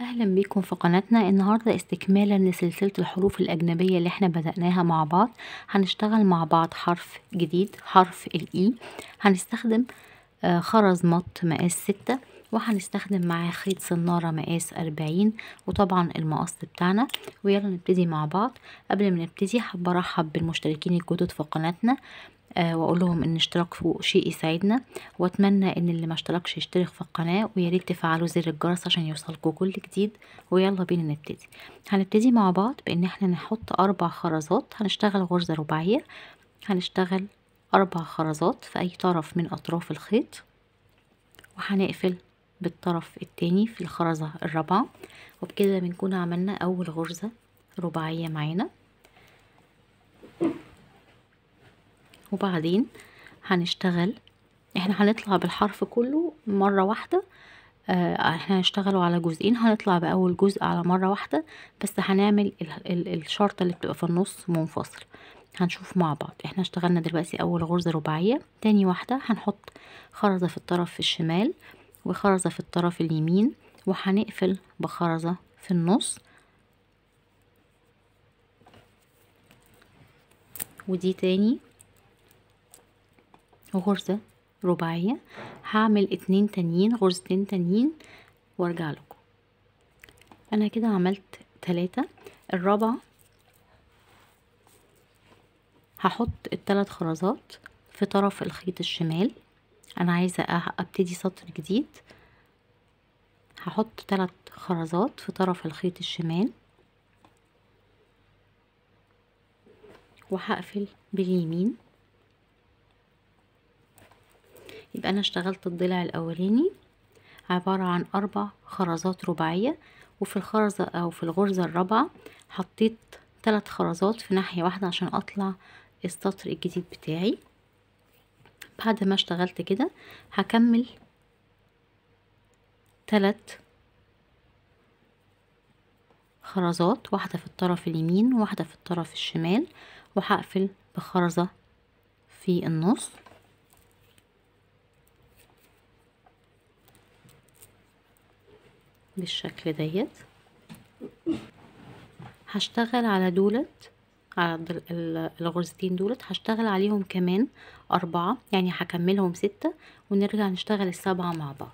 اهلا بيكم في قناتنا النهاردة استكمالا لسلسلة الحروف الاجنبية اللي احنا بدأناها مع بعض هنشتغل مع بعض حرف جديد حرف الاي هنستخدم آه، خرز مط مقاس ستة وهنستخدم معاه خيط صنارة مقاس أربعين وطبعا المقص بتاعنا ويلا نبتدي مع بعض قبل ما نبتدي حابة ارحب بالمشتركين الجدد في قناتنا آه واقول لهم ان اشتراككم شيء يساعدنا واتمنى ان اللي ما اشتركش يشترك في القناه ويا ريت تفعلوا زر الجرس عشان يوصلكوا كل جديد ويلا بينا نبتدي هنبتدي مع بعض بان احنا نحط اربع خرزات هنشتغل غرزه رباعيه هنشتغل اربع خرزات في اي طرف من اطراف الخيط وهنقفل بالطرف التاني في الخرزه الرابعه وبكده بنكون عملنا اول غرزه رباعيه معانا وبعدين هنشتغل احنا هنطلع بالحرف كله مرة واحدة آه احنا هنشتغلوا على جزئين هنطلع بأول جزء على مرة واحدة بس هنعمل ال ال الشرطة اللي بتبقى في النص منفصل هنشوف مع بعض احنا اشتغلنا دلوقتي اول غرزة رباعية تاني واحدة هنحط خرزة في الطرف الشمال وخرزة في الطرف اليمين وهنقفل بخرزة في النص ودي تاني غرزة رباعية هعمل اتنين تانيين غرزتين تانيين وارجع لكم انا كده عملت تلاتة الرابعة هحط التلات خرزات في طرف الخيط الشمال انا عايزة ابتدي سطر جديد هحط تلات خرزات في طرف الخيط الشمال وهقفل باليمين يبقى انا اشتغلت الضلع الاولاني عبارة عن اربع خرزات رباعية وفي الخرزة او في الغرزة الرابعة حطيت ثلاث خرزات في ناحية واحدة عشان اطلع السطر الجديد بتاعي بعد ما اشتغلت كده هكمل ثلاث خرزات واحدة في الطرف اليمين واحدة في الطرف الشمال وهقفل بخرزة في النص بالشكل ديت هشتغل على دولت على الغرزتين دولت هشتغل عليهم كمان أربعة يعني هكملهم ستة ونرجع نشتغل السبعة مع بعض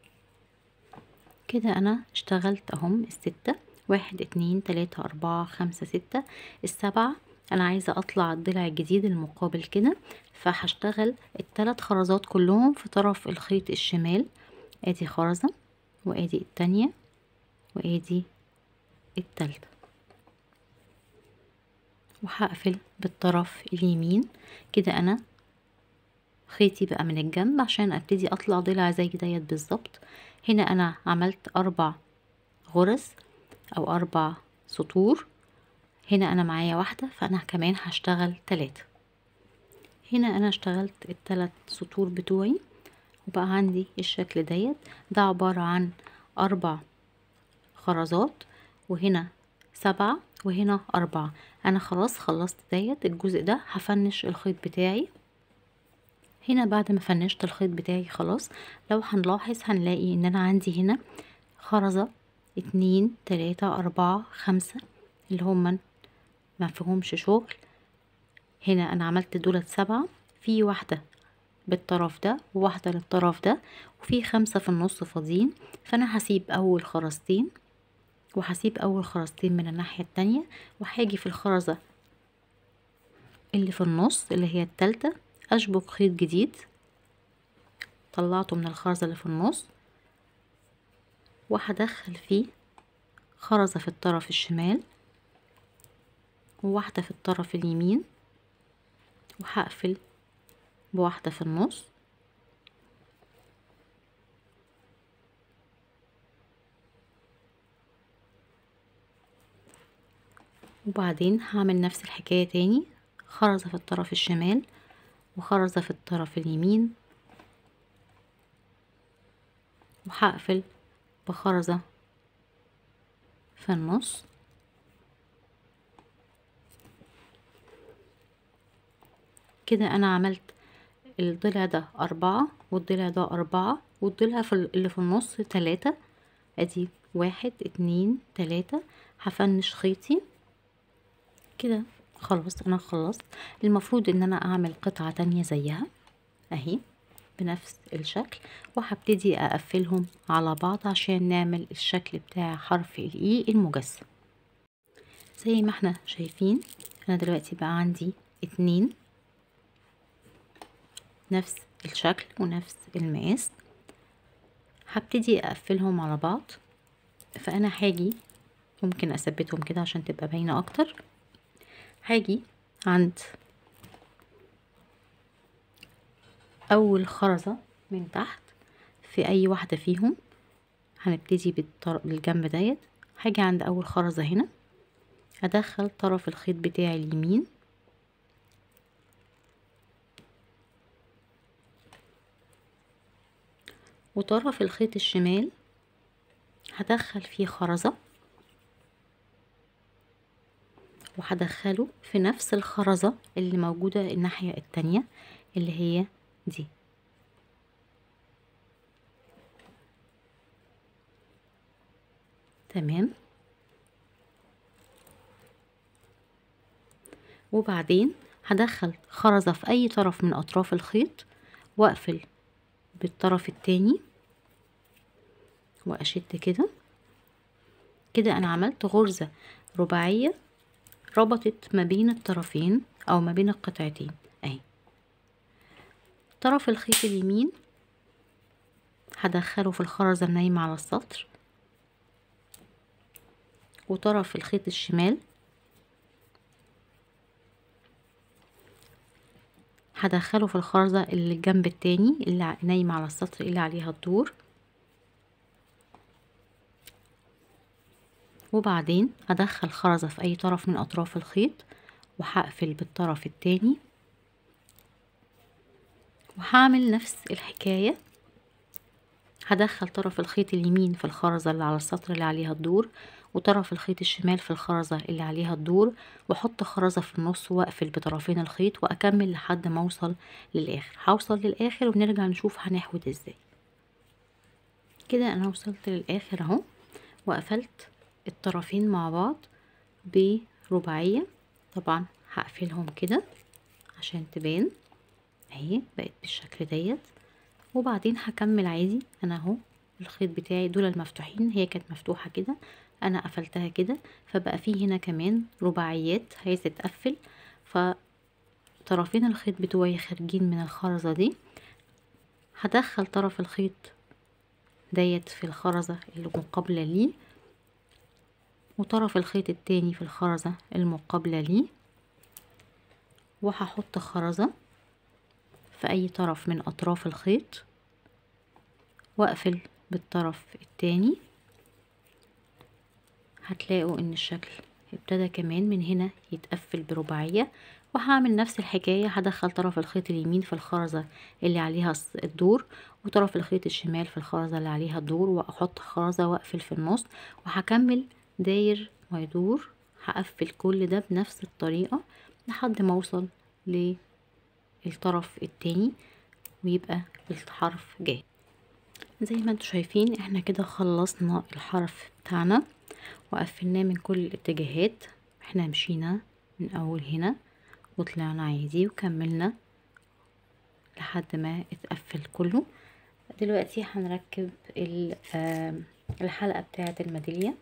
كده أنا اشتغلت أهم الستة واحد اتنين تلاتة أربعة خمسة ستة السبعة أنا عايزة أطلع الضلع الجديد المقابل كده فهشتغل التلات خرزات كلهم في طرف الخيط الشمال ادي خرزة وادي التانية وادي التالتة وهقفل بالطرف اليمين كده انا خيطي بقى من الجنب عشان ابتدي اطلع ضلع زي ديت بالظبط هنا انا عملت اربع غرز او اربع سطور هنا انا معايا واحدة فانا كمان هشتغل تلاتة هنا انا اشتغلت التلات سطور بتوعي وبقى عندي الشكل ديت ده عبارة عن أربع خرزات وهنا سبعة وهنا أربعة أنا خلاص خلصت ديت الجزء ده هفنش الخيط بتاعي هنا بعد ما فنشت الخيط بتاعي خلاص لو هنلاحظ هنلاقي ان انا عندي هنا خرزة اتنين تلاتة اربعة خمسة اللي هما ما فيهمش شغل هنا انا عملت دولت سبعة في واحدة بالطرف ده وواحدة للطرف ده وفي خمسة في النص فاضيين فانا هسيب اول خرزتين وهسيب اول خرزتين من الناحية التانية وهاجي في الخرزة اللي في النص اللي هي التالتة اشبك خيط جديد طلعته من الخرزة اللي في النص وهدخل فيه خرزة في الطرف الشمال وواحدة في الطرف اليمين وهقفل بواحدة في النص وبعدين هعمل نفس الحكاية تاني خرزة في الطرف الشمال وخرزة في الطرف اليمين وهقفل بخرزة في النص كده انا عملت الضلع ده أربعة والضلع ده أربعة والضلع في اللي في النص تلاتة ادي واحد اتنين تلاتة هفنش خيطي كده خلاص انا خلصت المفروض ان انا اعمل قطعة تانية زيها اهي بنفس الشكل وهبتدي اقفلهم على بعض عشان نعمل الشكل بتاع حرف الاي المجسم زي ما احنا شايفين انا دلوقتي بقى عندي اتنين نفس الشكل ونفس المقاس هبتدي اقفلهم على بعض فانا هاجي ممكن اثبتهم كده عشان تبقى باينه اكتر هاجي عند اول خرزه من تحت في اي واحده فيهم هنبتدي بالطر... بالجنب ديت هاجي عند اول خرزه هنا ادخل طرف الخيط بتاعي اليمين وطرف الخيط الشمال هدخل فيه خرزة وهدخله في نفس الخرزة اللي موجودة الناحية التانية اللي هي دي تمام وبعدين هدخل خرزة في أي طرف من أطراف الخيط وأقفل بالطرف التاني وأشد كده كده أنا عملت غرزة رباعية ربطت ما بين الطرفين أو ما بين القطعتين أهي طرف الخيط اليمين هدخله في الخرزة النايمة على السطر وطرف الخيط الشمال هدخله في الخرزة اللي الجنب التاني اللي نايمة على السطر اللي عليها الدور وبعدين هدخل خرزة في أي طرف من أطراف الخيط وهقفل بالطرف التاني وهعمل نفس الحكاية هدخل طرف الخيط اليمين في الخرزة اللي على السطر اللي عليها الدور وطرف الخيط الشمال في الخرزة اللي عليها الدور واحط خرزة في النص واقفل بطرفين الخيط واكمل لحد ما اوصل للاخر هوصل للاخر ونرجع نشوف هنحود ازاي كده انا وصلت للاخر اهو وقفلت الطرفين مع بعض برباعية طبعا هقفلهم كده عشان تبان اهي بقت بالشكل ديت وبعدين هكمل عادي انا اهو الخيط بتاعي دول المفتوحين هي كانت مفتوحة كده انا قفلتها كده فبقى فيه هنا كمان رباعيات عايزة تقفل فطرفين الخيط بتوعي خارجين من الخرزة دي هدخل طرف الخيط ديت في الخرزة المقابلة ليه وطرف الخيط التاني في الخرزة المقابلة ليه وهحط خرزة في أي طرف من أطراف الخيط وأقفل بالطرف التاني هتلاقوا ان الشكل ابتدى كمان من هنا يتقفل برباعية وهعمل نفس الحكاية هدخل طرف الخيط اليمين في الخرزة اللي عليها الدور وطرف الخيط الشمال في الخرزة اللي عليها الدور واحط خرزة واقفل في النص وهكمل داير ما يدور هقفل كل ده بنفس الطريقة لحد ما اوصل للطرف التاني ويبقى الحرف جاهز زي ما انتوا شايفين احنا كده خلصنا الحرف بتاعنا وقفلناه من كل الاتجاهات احنا مشينا من اول هنا وطلعنا عادي وكملنا لحد ما اتقفل كله دلوقتي هنركب الحلقة بتاعة الميدالية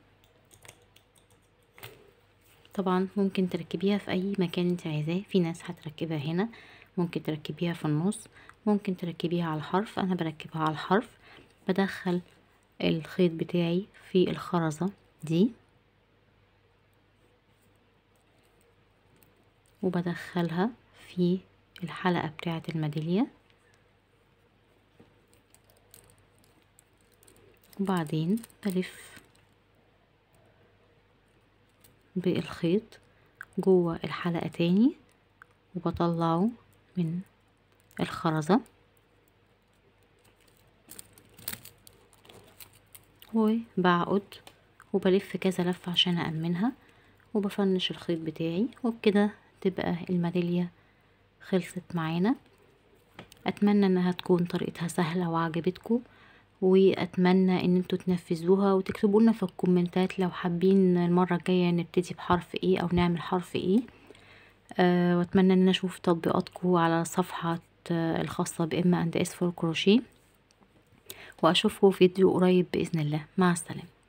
طبعا ممكن تركبيها في اي مكان انت عايزاه في ناس هتركبها هنا ممكن تركبيها في النص ممكن تركبيها على الحرف انا بركبها على الحرف بدخل الخيط بتاعي في الخرزة دي وبدخلها في الحلقة بتاعة الميدالية وبعدين بلف بالخيط جوه الحلقة تاني وبطلعه من الخرزة وبعقد وبلف كذا لفة عشان أأمنها وبفنش الخيط بتاعي وبكده تبقى الميدالية خلصت معانا أتمنى أنها تكون طريقتها سهلة وعجبتكم واتمنى ان انتوا تنفذوها وتكتبوا لنا في الكومنتات لو حابين المره الجايه نبتدي بحرف ايه او نعمل حرف ايه أه واتمنى ان اشوف تطبيقاتكم على صفحه آه، الخاصه بإما اند اس فور كروشيه واشوفكم في فيديو قريب باذن الله مع السلامه